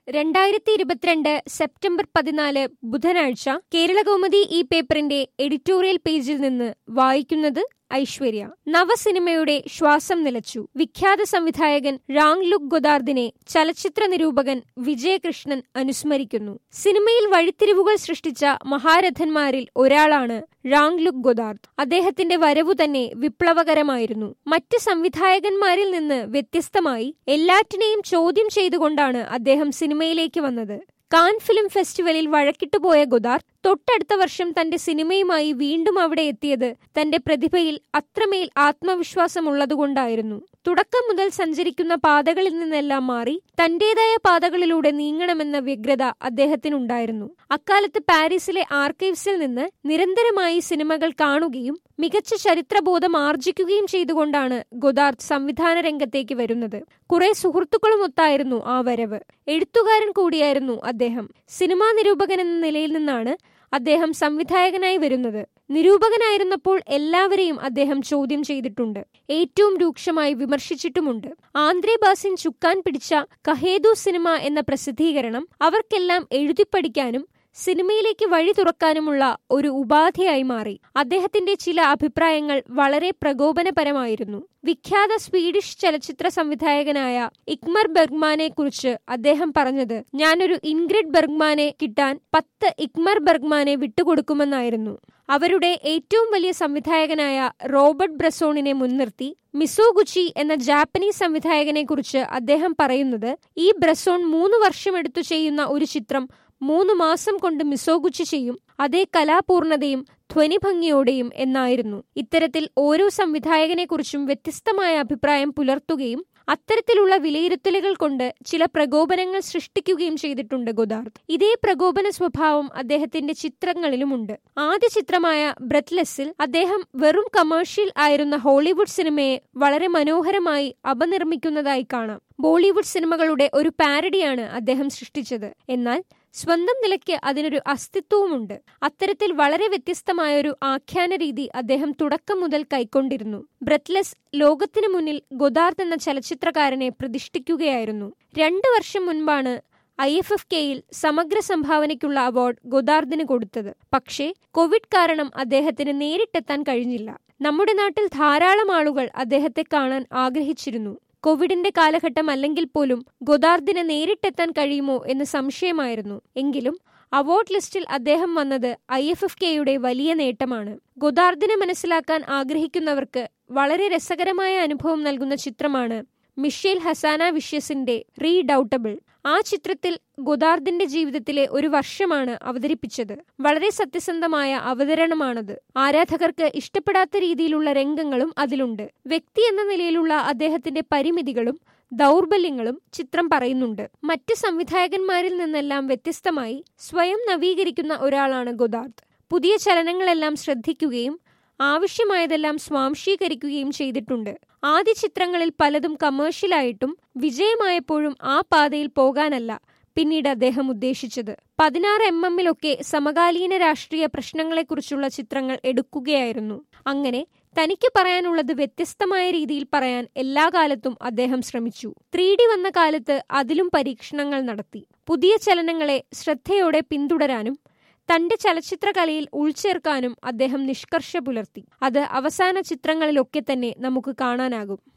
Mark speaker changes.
Speaker 1: രണ്ടായിരത്തി ഇരുപത്തിരണ്ട് സെപ്റ്റംബർ പതിനാല് ബുധനാഴ്ച കേരളകൗമുദി ഈ പേപ്പറിന്റെ എഡിറ്റോറിയൽ പേജിൽ നിന്ന് വായിക്കുന്നത് ഐശ്വര്യ നവസിനിമയുടെ ശ്വാസം നിലച്ചു വിഖ്യാത സംവിധായകൻ റാങ് ലുക് ഗൊദാർദിനെ ചലച്ചിത്ര നിരൂപകൻ വിജയകൃഷ്ണൻ അനുസ്മരിക്കുന്നു സിനിമയിൽ വഴിത്തിരിവുകൾ സൃഷ്ടിച്ച മഹാരഥന്മാരിൽ ഒരാളാണ് റാങ് ലുക് ഗൊദാർദ് അദ്ദേഹത്തിന്റെ വരവു തന്നെ വിപ്ലവകരമായിരുന്നു മറ്റ് സംവിധായകന്മാരിൽ നിന്ന് വ്യത്യസ്തമായി എല്ലാറ്റിനെയും ചോദ്യം ചെയ്തുകൊണ്ടാണ് അദ്ദേഹം സിനിമയിലേക്ക് വന്നത് കാൻ ഫിലിം ഫെസ്റ്റിവലിൽ വഴക്കിട്ടുപോയ ഗുദാർ തൊട്ടടുത്ത വർഷം തന്റെ സിനിമയുമായി വീണ്ടും അവിടെ എത്തിയത് തന്റെ പ്രതിഭയിൽ അത്രമേൽ ആത്മവിശ്വാസമുള്ളതുകൊണ്ടായിരുന്നു തുടക്കം മുതൽ സഞ്ചരിക്കുന്ന പാതകളിൽ നിന്നെല്ലാം മാറി തന്റേതായ പാതകളിലൂടെ നീങ്ങണമെന്ന വ്യഗ്രത അദ്ദേഹത്തിനുണ്ടായിരുന്നു അക്കാലത്ത് പാരീസിലെ ആർക്കൈവ്സിൽ നിന്ന് നിരന്തരമായി സിനിമകൾ കാണുകയും മികച്ച ചരിത്രബോധം ആർജിക്കുകയും ചെയ്തുകൊണ്ടാണ് ഗൊദാർദ് സംവിധാന രംഗത്തേക്ക് വരുന്നത് കുറെ സുഹൃത്തുക്കളുമൊത്തായിരുന്നു ആ വരവ് എഴുത്തുകാരൻ കൂടിയായിരുന്നു അദ്ദേഹം സിനിമാ നിരൂപകൻ എന്ന നിലയിൽ നിന്നാണ് അദ്ദേഹം സംവിധായകനായി വരുന്നത് നിരൂപകനായിരുന്നപ്പോൾ എല്ലാവരെയും അദ്ദേഹം ചോദ്യം ചെയ്തിട്ടുണ്ട് ഏറ്റവും രൂക്ഷമായി വിമർശിച്ചിട്ടുമുണ്ട് ആന്ദ്രേ ബാസിൻ ചുക്കാൻ പിടിച്ച കഹേദു സിനിമ എന്ന പ്രസിദ്ധീകരണം അവർക്കെല്ലാം എഴുതിപ്പടിക്കാനും സിനിമയിലേക്ക് വഴി തുറക്കാനുമുള്ള ഒരു ഉപാധിയായി മാറി അദ്ദേഹത്തിന്റെ ചില അഭിപ്രായങ്ങൾ വളരെ പ്രകോപനപരമായിരുന്നു വിഖ്യാത സ്വീഡിഷ് ചലച്ചിത്ര സംവിധായകനായ ഇക്മർ ബെർഗ്മാനെ കുറിച്ച് അദ്ദേഹം പറഞ്ഞത് ഞാനൊരു ഇൻഗ്രിഡ് ബെർഗ്മാനെ കിട്ടാൻ പത്ത് ഇക്മർ ബെർഗ്മാനെ വിട്ടുകൊടുക്കുമെന്നായിരുന്നു അവരുടെ ഏറ്റവും വലിയ സംവിധായകനായ റോബർട്ട് ബ്രസോണിനെ മുൻനിർത്തി മിസോഗുച്ചി എന്ന ജാപ്പനീസ് സംവിധായകനെ കുറിച്ച് അദ്ദേഹം പറയുന്നത് ഈ ബ്രസോൺ മൂന്ന് വർഷമെടുത്തു ചെയ്യുന്ന ഒരു ചിത്രം മൂന്ന് മാസം കൊണ്ട് മിസോഗുച്ചി ചെയ്യും അതേ കലാപൂർണതയും ധ്വനിഭംഗിയോടെയും എന്നായിരുന്നു ഇത്തരത്തിൽ ഓരോ സംവിധായകനെക്കുറിച്ചും വ്യത്യസ്തമായ അഭിപ്രായം പുലർത്തുകയും അത്തരത്തിലുള്ള വിലയിരുത്തലുകൾ കൊണ്ട് ചില പ്രകോപനങ്ങൾ സൃഷ്ടിക്കുകയും ചെയ്തിട്ടുണ്ട് ഗോദാർദ് ഇതേ പ്രകോപന സ്വഭാവം അദ്ദേഹത്തിന്റെ ചിത്രങ്ങളിലുമുണ്ട് ആദ്യ ചിത്രമായ ബ്രെത്ത്ലെസ്സിൽ അദ്ദേഹം വെറും കമേഴ്ഷ്യൽ ആയിരുന്ന ഹോളിവുഡ് സിനിമയെ വളരെ മനോഹരമായി അപനിർമ്മിക്കുന്നതായി കാണാം ബോളിവുഡ് സിനിമകളുടെ ഒരു പാരഡിയാണ് അദ്ദേഹം സൃഷ്ടിച്ചത് എന്നാൽ സ്വന്തം നിലയ്ക്ക് അതിനൊരു അസ്തിത്വവുമുണ്ട് അത്തരത്തിൽ വളരെ വ്യത്യസ്തമായ ഒരു ആഖ്യാന രീതി അദ്ദേഹം തുടക്കം മുതൽ കൈക്കൊണ്ടിരുന്നു ബ്രെത്ത്ലെസ് ലോകത്തിനു മുന്നിൽ ഗൊദാർദ് എന്ന ചലച്ചിത്രകാരനെ പ്രതിഷ്ഠിക്കുകയായിരുന്നു രണ്ടു വർഷം മുൻപാണ് ഐ എഫ് എഫ് കെയിൽ സമഗ്ര സംഭാവനയ്ക്കുള്ള അവാർഡ് ഗൊദാർദിന് കൊടുത്തത് പക്ഷേ കോവിഡ് കാരണം അദ്ദേഹത്തിന് നേരിട്ടെത്താൻ കഴിഞ്ഞില്ല നമ്മുടെ നാട്ടിൽ ധാരാളം ആളുകൾ അദ്ദേഹത്തെ കാണാൻ ആഗ്രഹിച്ചിരുന്നു കോവിഡിന്റെ കാലഘട്ടം അല്ലെങ്കിൽ പോലും ഗൊദാർദിന് നേരിട്ടെത്താൻ കഴിയുമോ എന്ന് സംശയമായിരുന്നു എങ്കിലും അവാർഡ് ലിസ്റ്റിൽ അദ്ദേഹം വന്നത് ഐ എഫ് എഫ് കെയുടെ വലിയ നേട്ടമാണ് ഗൊദാർദിനെ മനസ്സിലാക്കാൻ ആഗ്രഹിക്കുന്നവർക്ക് വളരെ രസകരമായ അനുഭവം നൽകുന്ന ചിത്രമാണ് മിഷേൽ ഹസാന വിഷ്യസിന്റെ റീഡൌട്ടബിൾ ആ ചിത്രത്തിൽ ഗൊദാർദിന്റെ ജീവിതത്തിലെ ഒരു വർഷമാണ് അവതരിപ്പിച്ചത് വളരെ സത്യസന്ധമായ അവതരണമാണത് ആരാധകർക്ക് ഇഷ്ടപ്പെടാത്ത രീതിയിലുള്ള രംഗങ്ങളും അതിലുണ്ട് വ്യക്തി എന്ന നിലയിലുള്ള അദ്ദേഹത്തിന്റെ പരിമിതികളും ദൗർബല്യങ്ങളും ചിത്രം പറയുന്നുണ്ട് മറ്റ് സംവിധായകന്മാരിൽ നിന്നെല്ലാം വ്യത്യസ്തമായി സ്വയം നവീകരിക്കുന്ന ഒരാളാണ് ഗൊദാർദ് പുതിയ ചലനങ്ങളെല്ലാം ശ്രദ്ധിക്കുകയും ആവശ്യമായതെല്ലാം സ്വാംശീകരിക്കുകയും ചെയ്തിട്ടുണ്ട് ആദ്യ ചിത്രങ്ങളിൽ പലതും കമേഴ്ഷ്യലായിട്ടും വിജയമായപ്പോഴും ആ പാതയിൽ പോകാനല്ല പിന്നീട് അദ്ദേഹം ഉദ്ദേശിച്ചത് പതിനാറ് എം എമ്മിലൊക്കെ സമകാലീന രാഷ്ട്രീയ പ്രശ്നങ്ങളെക്കുറിച്ചുള്ള ചിത്രങ്ങൾ എടുക്കുകയായിരുന്നു അങ്ങനെ തനിക്ക് പറയാനുള്ളത് വ്യത്യസ്തമായ രീതിയിൽ പറയാൻ എല്ലാ കാലത്തും അദ്ദേഹം ശ്രമിച്ചു ത്രീ ഡി വന്ന കാലത്ത് അതിലും പരീക്ഷണങ്ങൾ നടത്തി പുതിയ ചലനങ്ങളെ ശ്രദ്ധയോടെ പിന്തുടരാനും തന്റെ ചലച്ചിത്രകലയിൽ ഉൾച്ചേർക്കാനും അദ്ദേഹം നിഷ്കർഷ പുലർത്തി അത് അവസാന ചിത്രങ്ങളിലൊക്കെ തന്നെ നമുക്ക് കാണാനാകും